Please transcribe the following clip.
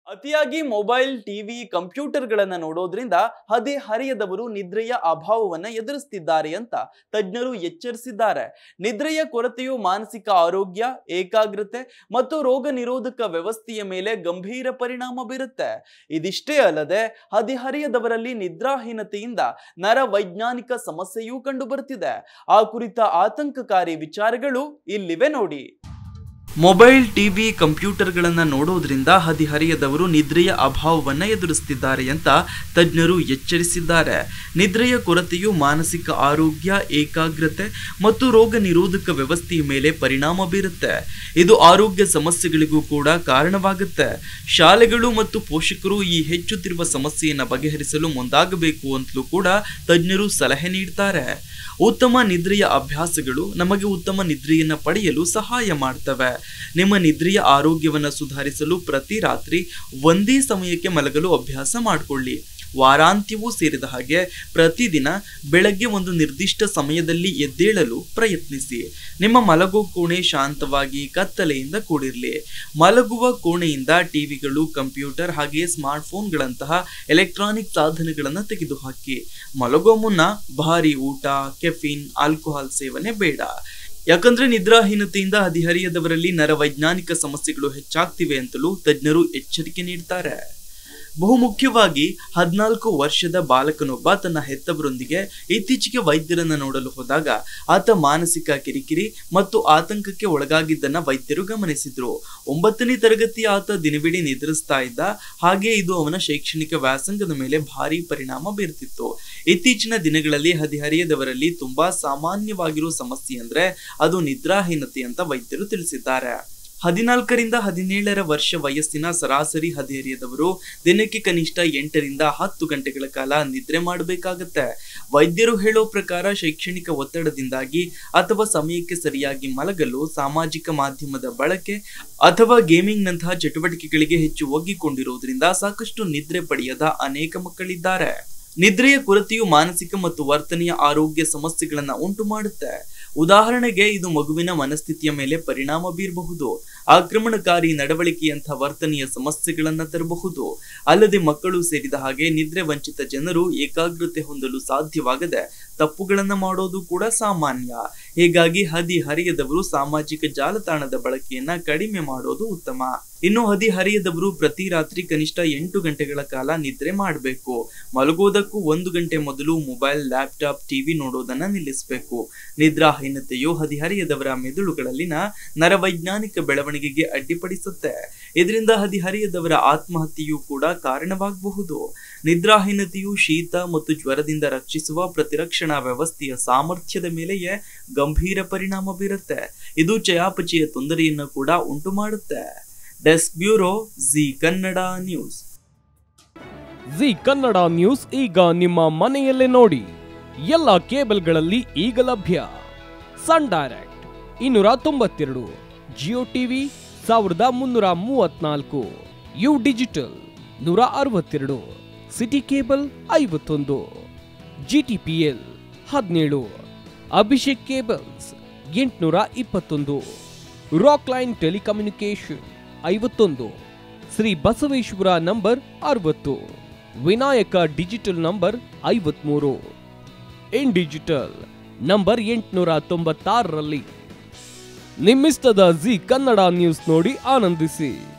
ಅತಿಯಾಗಿ mobile TV ಕಂಪ್ಯೂಟರ್ಗಳನ್ನ ನೋಡೋದ್ರಿಂದ ಹದಿಹರೆಯದವರು ನಿದ್ರೆಯ ಅಭಾವವನ್ನ ಎದುರಿಸ್ತಿದ್ದಾರೆ ಅಂತ ತಜ್ಞರು ಎಚ್ಚರಿಸಿದ್ದಾರೆ ನಿದ್ರೆಯ ಕೊರತೆಯು ಮಾನಸಿಕ ಆರೋಗ್ಯ ಏಕಾಗ್ರತೆ ಮತ್ತು ರೋಗ ನಿರೋಧಕ ವ್ಯವಸ್ಥೆಯ ಮೇಲೆ ಗಂಭೀರ ಪರಿಣಾಮ ಬೀರುತ್ತೆ ಇದಿಷ್ಟೇ ಅಲ್ಲದೆ ಹದಿಹರೆಯದವರಲ್ಲಿ ನಿದ್ರಾಹೀನತೆಯಿಂದ ನರ ವೈಜ್ಞಾನಿಕ ಸಮಸ್ಯೆಯೂ ಕಂಡುಬರುತ್ತಿದೆ ಆ ಕುರಿತ ಆತಂಕಕಾರಿ ವಿಚಾರಗಳು ಇಲ್ಲಿವೆ ನೋಡಿ ಮೊಬೈಲ್ ಟಿವಿ ಕಂಪ್ಯೂಟರ್ಗಳನ್ನು ನೋಡೋದ್ರಿಂದ ಹದಿಹರೆಯದವರು ನಿದ್ರೆಯ ಅಭಾವವನ್ನು ಎದುರಿಸ್ತಿದ್ದಾರೆ ಅಂತ ತಜ್ಞರು ಎಚ್ಚರಿಸಿದ್ದಾರೆ ನಿದ್ರೆಯ ಕೊರತೆಯು ಮಾನಸಿಕ ಆರೋಗ್ಯ ಏಕಾಗ್ರತೆ ಮತ್ತು ರೋಗ ನಿರೋಧಕ ವ್ಯವಸ್ಥೆಯ ಮೇಲೆ ಪರಿಣಾಮ ಬೀರುತ್ತೆ ಇದು ಆರೋಗ್ಯ ಸಮಸ್ಯೆಗಳಿಗೂ ಕೂಡ ಕಾರಣವಾಗುತ್ತೆ ಶಾಲೆಗಳು ಮತ್ತು ಪೋಷಕರು ಈ ಹೆಚ್ಚುತ್ತಿರುವ ಸಮಸ್ಯೆಯನ್ನು ಬಗೆಹರಿಸಲು ಮುಂದಾಗಬೇಕು ಅಂತಲೂ ಕೂಡ ತಜ್ಞರು ಸಲಹೆ ನೀಡ್ತಾರೆ ಉತ್ತಮ ನಿದ್ರೆಯ ಅಭ್ಯಾಸಗಳು ನಮಗೆ ಉತ್ತಮ ನಿದ್ರೆಯನ್ನು ಪಡೆಯಲು ಸಹಾಯ ಮಾಡ್ತವೆ ನಿಮ್ಮ ನಿದ್ರೆಯ ಆರೋಗ್ಯವನ್ನು ಸುಧಾರಿಸಲು ಪ್ರತಿ ರಾತ್ರಿ ಒಂದೇ ಸಮಯಕ್ಕೆ ಮಲಗಲು ಅಭ್ಯಾಸ ಮಾಡಿಕೊಳ್ಳಿ ವಾರಾಂತ್ಯವೂ ಸೇರಿದ ಹಾಗೆ ಪ್ರತಿದಿನ ಬೆಳಗ್ಗೆ ಒಂದು ನಿರ್ದಿಷ್ಟ ಸಮಯದಲ್ಲಿ ಎದ್ದೇಳಲು ಪ್ರಯತ್ನಿಸಿ ನಿಮ್ಮ ಮಲಗೋ ಕೋಣೆ ಶಾಂತವಾಗಿ ಕತ್ತಲೆಯಿಂದ ಕೂಡಿರಲಿ ಮಲಗುವ ಕೋಣೆಯಿಂದ ಟಿವಿಗಳು ಕಂಪ್ಯೂಟರ್ ಹಾಗೆ ಸ್ಮಾರ್ಟ್ಫೋನ್ಗಳಂತಹ ಎಲೆಕ್ಟ್ರಾನಿಕ್ ಸಾಧನಗಳನ್ನು ತೆಗೆದುಹಾಕಿ ಮಲಗೋ ಮುನ್ನ ಭಾರಿ ಊಟ ಕೆಫಿನ್ ಆಲ್ಕೋಹಾಲ್ ಸೇವನೆ ಬೇಡ ಯಾಕಂದ್ರೆ ನಿದ್ರಾಹೀನತೆಯಿಂದ ಹದಿಹರಿಯದವರಲ್ಲಿ ನರವೈಜ್ಞಾನಿಕ ಸಮಸ್ಯೆಗಳು ಹೆಚ್ಚಾಗ್ತಿವೆ ಅಂತಲೂ ತಜ್ಞರು ಎಚ್ಚರಿಕೆ ನೀಡ್ತಾರೆ ಬಹುಮುಖ್ಯವಾಗಿ ಹದಿನಾಲ್ಕು ವರ್ಷದ ಬಾಲಕನೊಬ್ಬ ತನ್ನ ಹೆತ್ತವರೊಂದಿಗೆ ಇತ್ತೀಚೆಗೆ ವೈದ್ಯರನ್ನ ನೋಡಲು ಹೋದಾಗ ಆತ ಮಾನಸಿಕ ಕಿರಿಕಿರಿ ಮತ್ತು ಆತಂಕಕ್ಕೆ ಒಳಗಾಗಿದ್ದನ್ನ ವೈದ್ಯರು ಗಮನಿಸಿದ್ರು ಒಂಬತ್ತನೇ ತರಗತಿ ಆತ ದಿನವಿಡೀ ನಿದ್ರಿಸ್ತಾ ಇದ್ದ ಹಾಗೆ ಇದು ಅವನ ಶೈಕ್ಷಣಿಕ ವ್ಯಾಸಂಗದ ಮೇಲೆ ಭಾರಿ ಪರಿಣಾಮ ಬೀರ್ತಿತ್ತು ಇತ್ತೀಚಿನ ದಿನಗಳಲ್ಲಿ ಹದಿಹರಿಯದವರಲ್ಲಿ ತುಂಬಾ ಸಾಮಾನ್ಯವಾಗಿರುವ ಸಮಸ್ಯೆ ಅಂದ್ರೆ ಅದು ನಿದ್ರಾಹೀನತೆ ಅಂತ ವೈದ್ಯರು ತಿಳಿಸಿದ್ದಾರೆ ಹದಿನಾಲ್ಕರಿಂದ ಹದಿನೇಳರ ವರ್ಷ ವಯಸ್ಸಿನ ಸರಾಸರಿ ಹದಿಹರಿಯದವರು ದಿನಕ್ಕೆ ಕನಿಷ್ಠ ಎಂಟರಿಂದ ಹತ್ತು ಗಂಟೆಗಳ ಕಾಲ ನಿದ್ರೆ ಮಾಡಬೇಕಾಗತ್ತೆ ವೈದ್ಯರು ಹೇಳೋ ಪ್ರಕಾರ ಶೈಕ್ಷಣಿಕ ಒತ್ತಡದಿಂದಾಗಿ ಅಥವಾ ಸಮಯಕ್ಕೆ ಸರಿಯಾಗಿ ಮಲಗಲು ಸಾಮಾಜಿಕ ಮಾಧ್ಯಮದ ಬಳಕೆ ಅಥವಾ ಗೇಮಿಂಗ್ ನಂತಹ ಚಟುವಟಿಕೆಗಳಿಗೆ ಹೆಚ್ಚು ಒಗ್ಗಿಕೊಂಡಿರುವುದರಿಂದ ಸಾಕಷ್ಟು ನಿದ್ರೆ ಪಡೆಯದ ಅನೇಕ ಮಕ್ಕಳಿದ್ದಾರೆ ನಿದ್ರೆಯ ಕೊರತೆಯು ಮಾನಸಿಕ ಮತ್ತು ವರ್ತನೆಯ ಆರೋಗ್ಯ ಸಮಸ್ಯೆಗಳನ್ನ ಉಂಟು ಮಾಡುತ್ತೆ ಉದಾಹರಣೆಗೆ ಇದು ಮಗುವಿನ ಮನಸ್ಥಿತಿಯ ಮೇಲೆ ಪರಿಣಾಮ ಬೀರಬಹುದು ಆಕ್ರಮಣಕಾರಿ ನಡವಳಿಕೆಯಂಥ ವರ್ತನೆಯ ಸಮಸ್ಯೆಗಳನ್ನ ತರಬಹುದು ಅಲ್ಲದೆ ಮಕ್ಕಳು ಸೇರಿದ ಹಾಗೆ ನಿದ್ರೆ ವಂಚಿತ ಜನರು ಏಕಾಗ್ರತೆ ಹೊಂದಲು ಸಾಧ್ಯವಾಗದೆ ತಪ್ಪುಗಳನ್ನ ಮಾಡೋದು ಕೂಡ ಸಾಮಾನ್ಯ ಹೀಗಾಗಿ ಹದಿಹರಿಯದವರು ಸಾಮಾಜಿಕ ಜಾಲತಾಣದ ಬಳಕೆಯನ್ನ ಕಡಿಮೆ ಮಾಡೋದು ಉತ್ತಮ ಇನ್ನು ಹದಿಹರಿಯದವರು ಪ್ರತಿ ರಾತ್ರಿ ಕನಿಷ್ಠ ಎಂಟು ಗಂಟೆಗಳ ಕಾಲ ನಿದ್ರೆ ಮಾಡಬೇಕು ಮಲಗೋದಕ್ಕೂ ಒಂದು ಗಂಟೆ ಮೊದಲು ಮೊಬೈಲ್ ಲ್ಯಾಪ್ಟಾಪ್ ಟಿವಿ ನೋಡೋದನ್ನ ನಿಲ್ಲಿಸಬೇಕು ನಿದ್ರಾಹೀನತೆಯು ಹದಿಹರಿಯದವರ ಮೆದುಳುಗಳಲ್ಲಿನ ನರವೈಜ್ಞಾನಿಕ ಬೆಳವಣಿಗೆಗೆ ಅಡ್ಡಿಪಡಿಸುತ್ತೆ ಇದರಿಂದ ಹದಿಹರಿಯದವರ ಆತ್ಮಹತ್ಯೆಯೂ ಕೂಡ ಕಾರಣವಾಗಬಹುದು ನಿದ್ರಾಹೀನತೆಯು ಶೀತ ಮತ್ತು ಜ್ವರದಿಂದ ರಕ್ಷಿಸುವ ಪ್ರತಿರಕ್ಷಣಾ ವ್ಯವಸ್ಥೆಯ ಸಾಮರ್ಥ್ಯದ ಮೇಲೆಯೇ ಗಂಭೀರ ಪರಿಣಾಮ ಬೀರುತ್ತೆ ಇದು ಚಯಾಪಚಯ ತೊಂದರೆಯನ್ನು ಕೂಡ ಉಂಟು ಮಾಡುತ್ತೆ desk bureau Zee Kannada news Zee Kannada news ಈಗ ನಿಮ್ಮ ಮನೆಯಲ್ಲೇ ನೋಡಿ ಎಲ್ಲ ಕೇಬಲ್ಗಳಲ್ಲಿ ಈಗ ಲಭ್ಯ ಸನ್ ಡೈರೆಕ್ಟ್ ಇನ್ನೂರ ತೊಂಬತ್ತೆರಡು ಜಿಯೋ ಟಿವಿ ಸಾವಿರದ ಮುನ್ನೂರ ಮೂವತ್ನಾಲ್ಕು ಯು ಡಿಜಿಟಲ್ ನೂರ ಅರವತ್ತೆರಡು ಸಿಟಿ ಕೇಬಲ್ ಐವತ್ತೊಂದು ಜಿ ಟಿ ಪಿ ಎಲ್ ಹದಿನೇಳು ಅಭಿಷೇಕ್ ಕೇಬಲ್ಸ್ ಎಂಟುನೂರ ಇಪ್ಪತ್ತೊಂದು ರಾಕ್ ಲೈನ್ ಟೆಲಿಕಮ್ಯುನಿಕೇಶನ್ ಐವತ್ತೊಂದು ಶ್ರೀ ಬಸವೇಶ್ವರ ನಂಬರ್ ಅರವತ್ತು ವಿನಾಯಕ ಡಿಜಿಟಲ್ ನಂಬರ್ ಐವತ್ಮೂರು ಇನ್ ಡಿಜಿಟಲ್ ನಂಬರ್ ಎಂಟುನೂರ ತೊಂಬತ್ತಾರರಲ್ಲಿ ನಿಮ್ಮಿಸ್ತದ ಜಿ ಕನ್ನಡ ನ್ಯೂಸ್ ನೋಡಿ ಆನಂದಿಸಿ